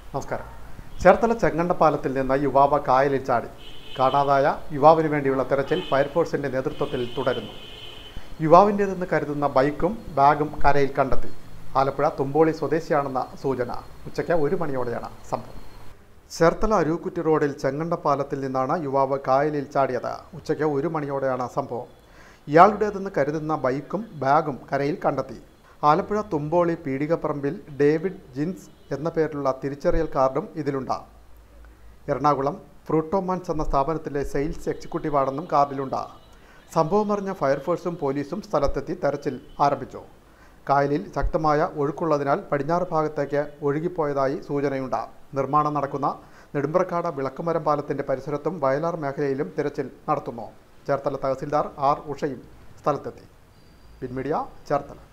നമസ്കാരം ചേർത്തല ചെങ്ങണ്ടപ്പാലത്തിൽ നിന്ന് യുവാവ് കായലിൽ ചാടി കാണാതായ യുവാവിന് വേണ്ടിയുള്ള തെരച്ചിൽ ഫയർഫോഴ്സിന്റെ നേതൃത്വത്തിൽ തുടരുന്നു യുവാവിൻ്റേതെന്ന് കരുതുന്ന ബൈക്കും ബാഗും കരയിൽ കണ്ടെത്തി ആലപ്പുഴ തുമ്പോളി സ്വദേശിയാണെന്ന സൂചന ഉച്ചയ്ക്ക് ഒരു മണിയോടെയാണ് സംഭവം ചേർത്തല അരൂക്കുറ്റി റോഡിൽ ചെങ്ങണ്ടപ്പാലത്തിൽ നിന്നാണ് യുവാവ് കായലിൽ ചാടിയത് ഉച്ചയ്ക്ക് ഒരു മണിയോടെയാണ് സംഭവം ഇയാളുടേതെന്ന് കരുതുന്ന ബൈക്കും ബാഗും കരയിൽ കണ്ടെത്തി ആലപ്പുഴ തുമ്പോളി പീടികപ്പറമ്പിൽ ഡേവിഡ് ജിൻസ് എന്ന പേരിലുള്ള തിരിച്ചറിയൽ കാർഡും ഇതിലുണ്ട് എറണാകുളം ഫ്രൂട്ടോമാൻസ് എന്ന സ്ഥാപനത്തിലെ സെയിൽസ് എക്സിക്യൂട്ടീവാണെന്നും കാർഡിലുണ്ട് സംഭവമറിഞ്ഞ ഫയർഫോഴ്സും പോലീസും സ്ഥലത്തെത്തി തെരച്ചിൽ ആരംഭിച്ചു കായലിൽ ശക്തമായ ഒഴുക്കുള്ളതിനാൽ പടിഞ്ഞാറ് ഭാഗത്തേക്ക് ഒഴുകിപ്പോയതായി സൂചനയുണ്ട് നിർമ്മാണം നടക്കുന്ന നെടുമ്പ്രക്കാട് വിളക്കുമരം പാലത്തിന്റെ പരിസരത്തും വയലാർ മേഖലയിലും തിരച്ചിൽ നടത്തുന്നു ചേർത്തല തഹസിൽദാർ ആർ ഉഷയും സ്ഥലത്തെത്തി പിൻമീഡിയ ചേർത്തല